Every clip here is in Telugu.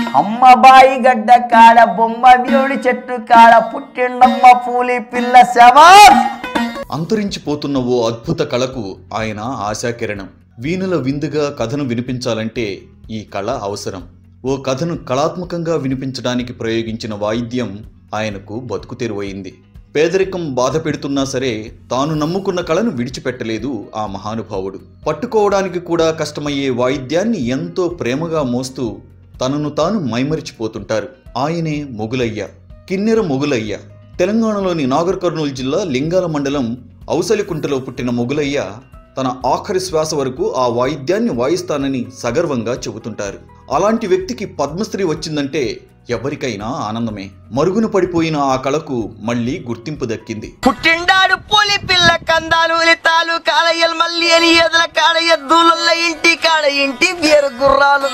అమ్మబాయి గడ్డ కాడ బొమ్మ వీరుడి చెట్టు కాడ పుట్టిండమ్మ పూలి పిల్ల శవా అంతరించిపోతున్న ఓ అద్భుత కళకు ఆయన ఆశాకిరణం వీణుల విందుగా కథను వినిపించాలంటే ఈ కళ అవసరం ఓ కథను కళాత్మకంగా వినిపించడానికి ప్రయోగించిన వాయిద్యం ఆయనకు బతుకు తెరువయింది పేదరికం బాధ పెడుతున్నా సరే తాను నమ్ముకున్న కళను విడిచిపెట్టలేదు ఆ మహానుభావుడు పట్టుకోవడానికి కూడా కష్టమయ్యే వాయిద్యాన్ని ఎంతో ప్రేమగా మోస్తూ తనను తాను మైమరిచిపోతుంటారు ఆయనే మొగులయ్య కిన్నెర మొగులయ్య తెలంగాణలోని నాగర్ కర్నూలు జిల్లా లింగాల మండలం ఔసలికుంటలో పుట్టిన మొగులయ్య తన ఆఖరి శ్వాస వరకు ఆ వాయిద్యాన్ని వాయిస్తానని సగర్వంగా చెబుతుంటారు అలాంటి వ్యక్తికి పద్మశ్రీ వచ్చిందంటే ఎవరికైనా ఆనందమే మరుగున పడిపోయిన ఆ కళకు మళ్ళీ గుర్తింపు దక్కింది పుట్టిండాడు పూలి పిల్ల కందాలు తాలు కాడయ్యలు మళ్ళీ అని ఎదల కాడ ఎద్దుల ఇంటి కాడ ఇంటి వేరు గుర్రాలు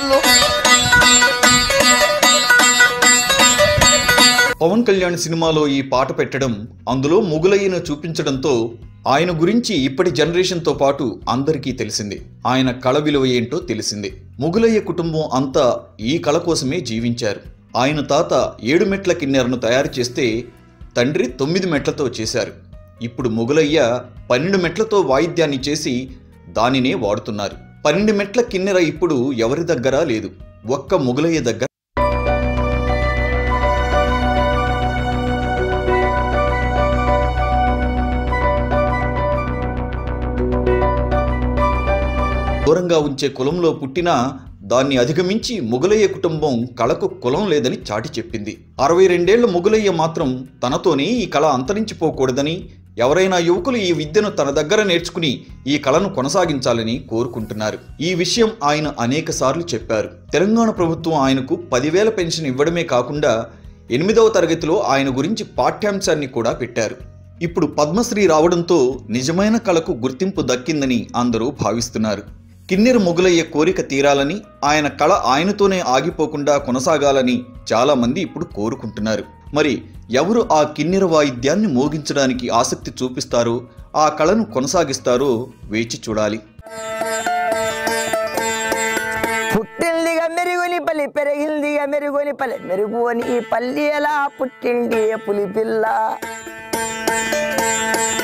పవన్ కళ్యాణ్ సినిమాలో ఈ పాట పెట్టడం అందులో మొగులయ్యను చూపించడంతో ఆయన గురించి ఇప్పటి జనరేషన్తో పాటు అందరికీ తెలిసింది ఆయన కళ విలువ ఏంటో తెలిసింది మొగులయ్య కుటుంబం అంతా ఈ కళ కోసమే జీవించారు ఆయన తాత ఏడు మెట్ల కిన్నెరను తయారు చేస్తే తండ్రి తొమ్మిది మెట్లతో చేశారు ఇప్పుడు మొగులయ్య పన్నెండు మెట్లతో వాయిద్యాన్ని చేసి దానినే వాడుతున్నారు పన్నెండు మెట్ల కిన్నెర ఇప్పుడు ఎవరి దగ్గర లేదు ఒక్క మొగులయ్య దగ్గర దూరంగా ఉంచే కులంలో పుట్టినా దాన్ని అధిగమించి మొగులయ్య కుటుంబం కళకు కులం లేదని చాటి చెప్పింది అరవై రెండేళ్ల మొగులయ్య మాత్రం తనతోనే ఈ కళ అంతరించిపోకూడదని ఎవరైనా యువకులు ఈ విద్యను తన దగ్గర నేర్చుకుని ఈ కళను కొనసాగించాలని కోరుకుంటున్నారు ఈ విషయం ఆయన అనేక సార్లు చెప్పారు తెలంగాణ ప్రభుత్వం ఆయనకు పదివేల పెన్షన్ ఇవ్వడమే కాకుండా ఎనిమిదవ తరగతిలో ఆయన గురించి పాఠ్యాంశాన్ని కూడా పెట్టారు ఇప్పుడు పద్మశ్రీ రావడంతో నిజమైన కళకు గుర్తింపు దక్కిందని అందరూ భావిస్తున్నారు కిన్నెర మొగులయ్య కోరిక తీరాలని ఆయన కళ ఆయనతోనే ఆగిపోకుండా కొనసాగాలని చాలా మంది ఇప్పుడు కోరుకుంటున్నారు మరి ఎవరు ఆ కిన్నెర వాయిద్యాన్ని మోగించడానికి ఆసక్తి చూపిస్తారో ఆ కళను కొనసాగిస్తారో వేచి చూడాలి పుట్టిందిగా మెరుగుని పల్లి పెరిగిందిగా మెరుగుని పల్లె మెరుగుని ఈ పల్లి ఎలా పుట్టింది పులి పిల్ల